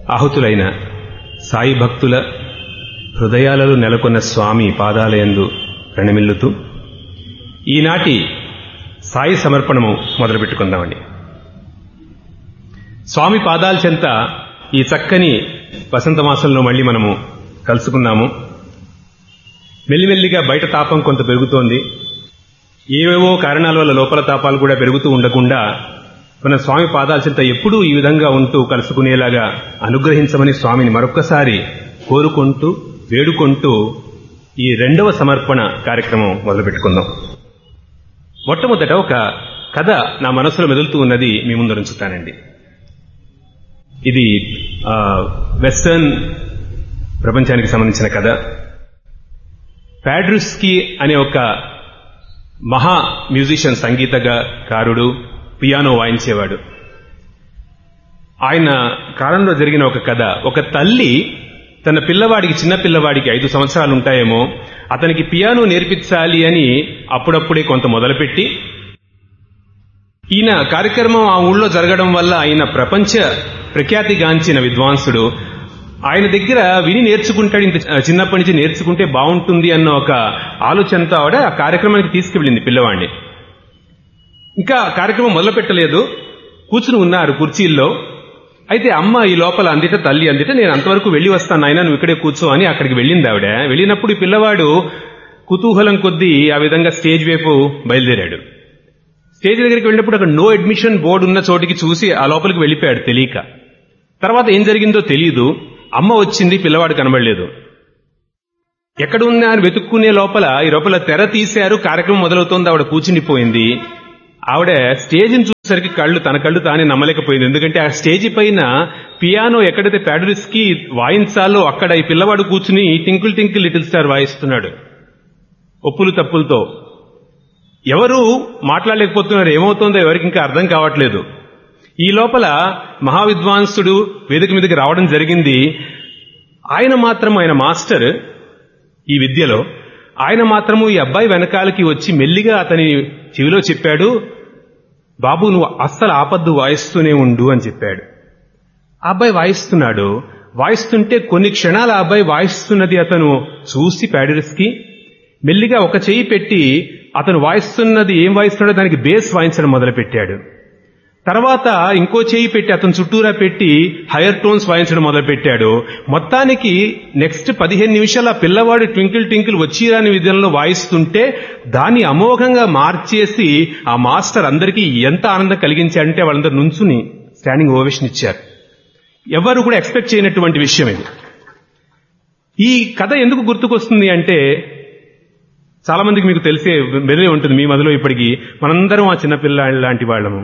ఆహుతులైన సాయి భక్తుల హృదయాలలో నెలకొన్న స్వామి పాదాలయందు ప్రణమిల్లుతూ ఈనాటి సాయి సమర్పణము మొదలుపెట్టుకుందామండి స్వామి పాదాల చెంత ఈ చక్కని వసంత మాసంలో మళ్ళీ మనము కలుసుకున్నాము మెల్లిమెల్లిగా బయట తాపం కొంత పెరుగుతోంది ఏవేవో కారణాల వల్ల లోపల తాపాలు కూడా పెరుగుతూ ఉండకుండా మన స్వామి పాదాల చెంత ఎప్పుడూ ఈ విధంగా ఉంటూ కలుసుకునేలాగా అనుగ్రహించమని స్వామిని మరొక్కసారి కోరుకుంటూ వేడుకుంటూ ఈ రెండవ సమర్పణ కార్యక్రమం మొదలుపెట్టుకుందాం మొట్టమొదట ఒక కథ నా మనసులో మెదులుతూ ఉన్నది మీ ముందు ఉంచుతానండి ఇది ఆ, వెస్టర్న్ ప్రపంచానికి సంబంధించిన కథ ప్యాడ్రుస్కీ అనే ఒక మహా మ్యూజిషియన్ సంగీతకారుడు పియానో వాయించేవాడు ఆయన కాలంలో జరిగిన ఒక కథ ఒక తల్లి తన పిల్లవాడికి చిన్న పిల్లవాడికి ఐదు సంవత్సరాలు ఉంటాయేమో అతనికి పియానో నేర్పించాలి అని అప్పుడప్పుడే కొంత మొదలుపెట్టి ఈయన కార్యక్రమం ఆ ఊళ్ళో జరగడం వల్ల ఆయన ప్రపంచ ప్రఖ్యాతిగాంచిన విద్వాంసుడు ఆయన దగ్గర విని నేర్చుకుంటాడు ఇంత చిన్నప్పటి నుంచి నేర్చుకుంటే బాగుంటుంది అన్న ఒక ఆలోచనతో ఆవిడ ఆ కార్యక్రమానికి తీసుకువెళ్ళింది పిల్లవాడిని ఇంకా కార్యక్రమం మొదలు పెట్టలేదు కూర్చుని ఉన్నారు కుర్చీల్లో అయితే అమ్మ ఈ లోపల అందిట తల్లి అందిట నేను అంతవరకు వెళ్ళి వస్తాను ఆయన నువ్వు ఇక్కడే కూర్చో అని అక్కడికి వెళ్ళింది ఆవిడ వెళ్ళినప్పుడు ఈ పిల్లవాడు కుతూహలం కొద్దీ ఆ విధంగా స్టేజ్ వైపు బయలుదేరాడు స్టేజ్ దగ్గరికి వెళ్ళినప్పుడు అక్కడ నో అడ్మిషన్ బోర్డు ఉన్న చోటికి చూసి ఆ లోపలికి వెళ్ళిపోయాడు తెలియక తర్వాత ఏం జరిగిందో తెలియదు అమ్మ వచ్చింది పిల్లవాడు కనబడలేదు ఎక్కడ ఉన్నా అని వెతుక్కునే లోపల ఈ లోపల తెర తీశారు కార్యక్రమం మొదలవుతోంది ఆవిడ కూర్చునిపోయింది ఆవిడ స్టేజ్ని చూసేసరికి కళ్ళు తన కళ్ళు తానే నమ్మలేకపోయింది ఎందుకంటే ఆ స్టేజ్ పైన పియానో ఎక్కడైతే ప్యాడరిస్ కి వాయించాలో అక్కడ ఈ పిల్లవాడు కూర్చుని టింకుల్ టింకిల్ లిటిల్ స్టార్ వాయిస్తున్నాడు ఒప్పులు తప్పులతో ఎవరు మాట్లాడలేకపోతున్నారు ఏమవుతుందో ఎవరికి ఇంకా అర్థం కావట్లేదు ఈ లోపల మహావిద్వాంసుడు వేదిక మీదకి రావడం జరిగింది ఆయన మాత్రం ఆయన మాస్టర్ ఈ విద్యలో ఆయన మాత్రము ఈ అబ్బాయి వెనకాలకి వచ్చి మెల్లిగా అతని చెవిలో చెప్పాడు బాబు నువ్వు అస్సలు ఆపద్దు వాయిస్తూనే ఉండు అని చెప్పాడు ఆ అబ్బాయి వాయిస్తున్నాడు వాయిస్తుంటే కొన్ని క్షణాల ఆ అబ్బాయి వాయిస్తున్నది అతను చూసి ప్యాడరిస్కి మెల్లిగా ఒక చెయ్యి పెట్టి అతను వాయిస్తున్నది ఏం వాయిస్తున్నాడో దానికి బేస్ వాయించడం మొదలుపెట్టాడు తర్వాత ఇంకో చేయి పెట్టి అతను చుట్టూరా పెట్టి హైయర్ టోన్స్ వాయించడం మొదలుపెట్టాడు మొత్తానికి నెక్స్ట్ పదిహేను నిమిషాలు ఆ పిల్లవాడు ట్వింకిల్ ట్వింకిల్ వచ్చిరాని విధంలో వాయిస్తుంటే దాన్ని అమోఘంగా మార్చేసి ఆ మాస్టర్ అందరికీ ఎంత ఆనందం కలిగించాడంటే వాళ్ళందరూ నుంచుని స్టాండింగ్ ఓవేషన్ ఇచ్చారు ఎవరు కూడా ఎక్స్పెక్ట్ చేయనటువంటి విషయం ఇది ఈ కథ ఎందుకు గుర్తుకొస్తుంది అంటే చాలా మందికి మీకు తెలిసే మెదిలే ఉంటుంది మీ మదిలో ఇప్పటికీ మనందరం ఆ చిన్నపిల్ల లాంటి వాళ్ళము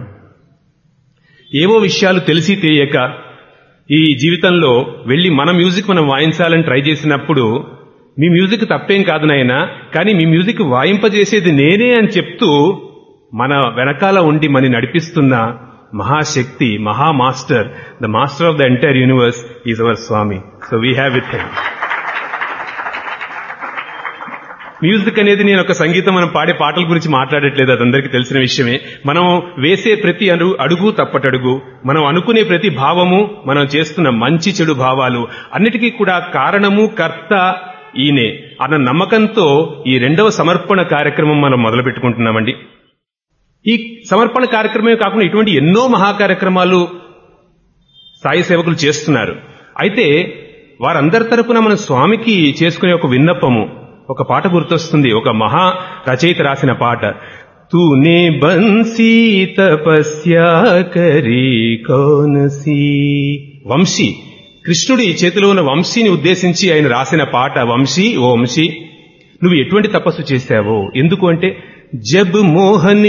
ఏవో విషయాలు తెలిసి తెలియక ఈ జీవితంలో వెళ్ళి మన మ్యూజిక్ మనం వాయించాలని ట్రై చేసినప్పుడు మీ మ్యూజిక్ తప్పేం కాదు నాయనా కానీ మీ మ్యూజిక్ వాయింపజేసేది నేనే అని చెప్తూ మన వెనకాల ఉండి మన నడిపిస్తున్న మహాశక్తి మహా master the master of the entire universe is our Swami so we have with him music అనేది నేను ఒక సంగీతం మనం పాడే పాటల గురించి మాట్లాడట్లేదు అది అందరికీ తెలిసిన విషయమే మనం వేసే ప్రతి అను అడుగు తప్పటడుగు మనం అనుకునే ప్రతి భావము మనం చేస్తున్న మంచి చెడు భావాలు అన్నిటికీ కూడా కారణము కర్త ఈయనే అన్న నమ్మకంతో ఈ రెండవ సమర్పణ కార్యక్రమం మనం మొదలు పెట్టుకుంటున్నామండి ఈ సమర్పణ కార్యక్రమమే కాకుండా ఇటువంటి ఎన్నో మహా కార్యక్రమాలు సాయి సేవకులు చేస్తున్నారు అయితే వారందరి తరపున మన స్వామికి చేసుకునే ఒక విన్నపము ఒక పాట గుర్తొస్తుంది ఒక మహా రచయిత రాసిన పాట తూనే బన్సీ తపస్యా కరీ కౌనసీ వంశీ కృష్ణుడి చేతిలో ఉన్న వంశీని ఉద్దేశించి ఆయన రాసిన పాట వంశీ ఓ వంశీ నువ్వు ఎటువంటి తపస్సు చేశావో ఎందుకు అంటే జబ్ మోహన్